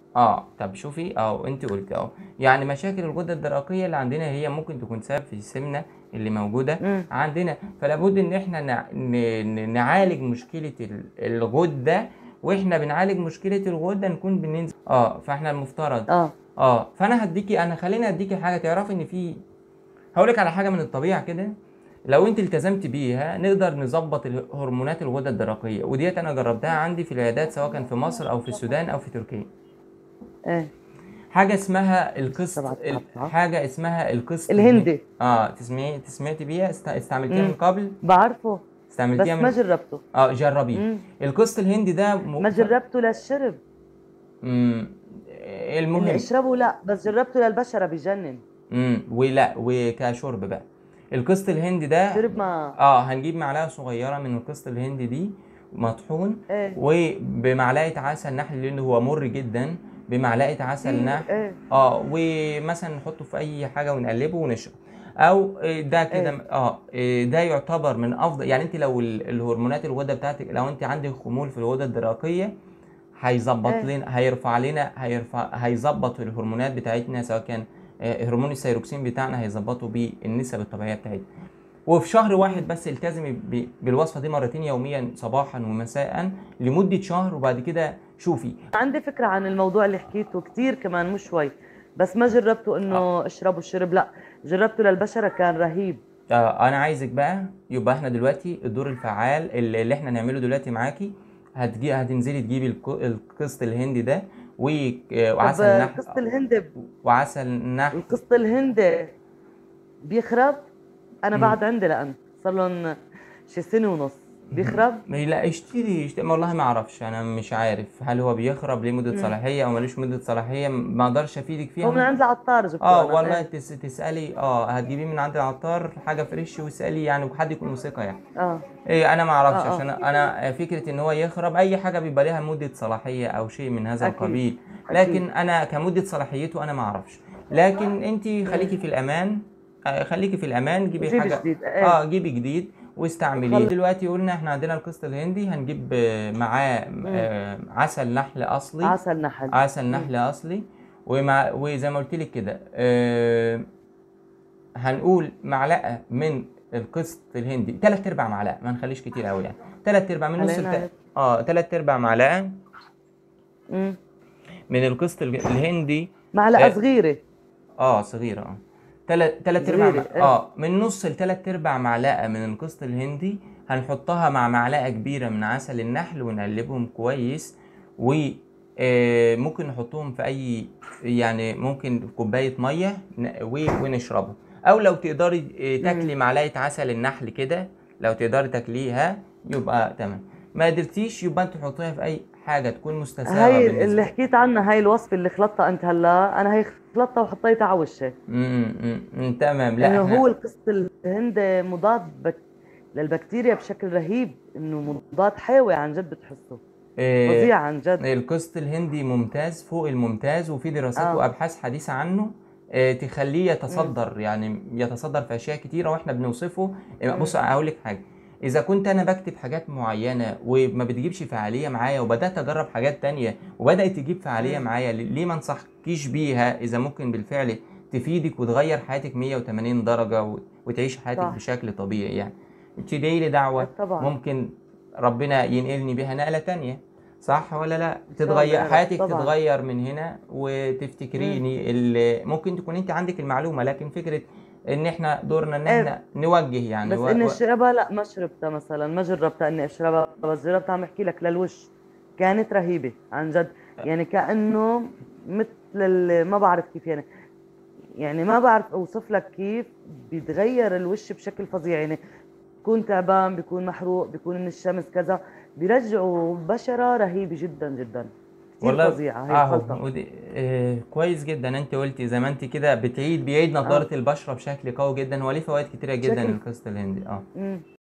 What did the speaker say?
اه طب شوفي اه انت قلت اه يعني مشاكل الغده الدرقيه اللي عندنا هي ممكن تكون سبب في السمنه اللي موجوده مم. عندنا فلا بد ان احنا نع- ن- ن- نعالج مشكله ال- الغده واحنا بنعالج مشكله الغده نكون بننزل اه فاحنا المفترض اه اه فانا هديكي انا خليني اديكي حاجه تعرفي ان في هقولك على حاجه من الطبيعه كده لو انت التزمت بيها نقدر نظبط ال- هرمونات الغده الدرقيه وديت انا جربتها عندي في العيادات سواء كان في مصر او في السودان او في تركيا ايه حاجه اسمها القسط سبعة ال- سبعة. حاجه اسمها القسط الهندي اه تسمعي سمعتي بيها است- استعملتيها من مم. قبل بعرفه بس استعملتيها ما من جربته اه جربيه مم. القسط الهندي ده م... ما جربته للشرب مم. اني المهم اشربه لا بس جربته للبشره بجنن امم ولا وكشرب بقى القسط الهندي ده شرب ما اه هنجيب معلقه صغيره من القسط الهندي دي مطحون ايه وبمعلقه عسل نحل لانه هو مر جدا بمعلقه عسل إيه، نحل ايه اه ومثلا نحطه في اي حاجه ونقلبه ونشرب او آه، ده كده إيه. اه آه، ده يعتبر من افضل يعني انت لو ال- الهرمونات الغده بتاعتك لو انت عندك خمول في الغده الدرقيه هيظبط إيه. لنا هيرفع لنا هيرفع هيظبط الهرمونات بتاعتنا سواء كان آه، هرمون الثيروكسين بتاعنا هيظبطه بالنسب الطبيعيه بتاعتنا وفي شهر واحد بس التزمي ب- بالوصفه دي مرتين يوميا صباحا ومساء لمده شهر وبعد كده شوفي عندي فكره عن الموضوع اللي حكيته كتير كمان مو شوي بس ما جربته انه اشربه الشرب لا جربته للبشره كان رهيب آه انا عايزك بقى يبقى احنا دلوقتي الدور الفعال اللي اللي احنا نعمله دلوقتي معاكي هتجي هتنزلي تجيبي الك- القسط الهندي ده و- آه، طب وعسل نحل القسط الهندي وعسل نحل القسط الهندي بيخرب انا مم. بعد عندي لان صار لهم شي سنه ونص بيخرب ما- لا اشتري, اشتري والله ما اعرفش انا مش عارف هل هو بيخرب ليه مده مم. صلاحيه او ملوش مده صلاحيه ما اقدرش افيدك فيها هو من عند العطار جبته اه أنا. والله إيه. تس تسالي اه هتجيبيه من عند العطار حاجه فريش واسالي يعني وحد يكون ثقه يعني اه ايه انا ما اعرفش آه، آه. عشان انا فكره ان هو يخرب اي حاجه بيبقى ليها مده صلاحيه او شيء من هذا أكيد. القبيل أكيد. لكن انا كمده صلاحيته انا ما اعرفش لكن انت خليكي في الامان آه، خليكي في الامان جيبي جيب حاجه جديد ايه اه جيبي جديد واستعمليه خلص. دلوقتي قلنا احنا عندنا القسط الهندي هنجيب آه، معاه آه، عسل نحل اصلي عسل نحل عسل نحل اصلي ومع وزي ما قلت لك كده آه، هنقول معلقه من القسط الهندي ثلاث ارباع معلقه ما نخليش كتير قوي يعني ثلاث ارباع من نص علينا الت... اه ثلاث ارباع معلقه مم. من القسط الج- الهندي معلقه إيه. صغيره اه صغيره اه ثلاث ثلاث ارباع صغيرة، مع... إيه. اه من نص لثلاث ارباع معلقه من القسط الهندي هنحطها مع معلقه كبيره من عسل النحل ونقلبهم كويس و آه، ممكن نحطهم في اي يعني ممكن في كوبايه ميه ن- و- ونشربه او لو تقدري آه، تاكلي معلقه عسل النحل كده لو تقدري تاكليها يبقى تمام ما قدرتيش يبقى انت حطيها في اي حاجه تكون مستساغه هاي بالنسبة اللي حكيت عنها هاي الوصفه اللي خلطتها انت هلا انا هي خلطتها وحطيتها على وشي امم أمم، أمم، تمام لا لانه احنا هو القسط الهندي مضاد بك... للبكتيريا بشكل رهيب انه مضاد حيوي عن جد بتحسه آه، فظيع عن جد القسط الهندي ممتاز فوق الممتاز وفي دراسات آه. وابحاث حديثه عنه آه، تخليه يتصدر يعني يتصدر في اشياء كتيره واحنا بنوصفه آه، بص هقول لك حاجه اذا كنت انا بكتب حاجات معينه وما بتجيبش فعاليه معايا وبدات اجرب حاجات تانية وبدات تجيب فعاليه مم. معايا ليه ما انصحكيش بيها اذا ممكن بالفعل تفيدك وتغير حياتك 180 درجه و- وتعيش حياتك صح. بشكل طبيعي يعني تدعي لي دعوه طبعا ممكن ربنا ينقلني بيها نقله تانية صح ولا لا شاء تتغير الله، حياتك طبعاً. تتغير من هنا وتفتكريني اللي ممكن تكون انت عندك المعلومه لكن فكره ان احنا دورنا ان إيه. احنا نوجه يعني بس و- اني و- اشربها لا ما شربتها مثلا ما جربتها اني اشربها بس جربتها عم احكي لك للوش كانت رهيبه عن جد يعني كانه مثل ال- ما بعرف كيف يعني يعني ما بعرف اوصف لك كيف بيتغير الوش بشكل فظيع يعني بيكون تعبان بيكون محروق بيكون من الشمس كذا بيرجعوا بشره رهيبه جدا جدا كثير والله فظيعه هي اهو الخلطه ودي- آه كويس جدا انت قلتي زي ما انت كده بتعيد بيعيد نضاره البشره بشكل قوي جدا هو ليه فوائد كتيره جدا بشكل- القسط الهندي اه مم.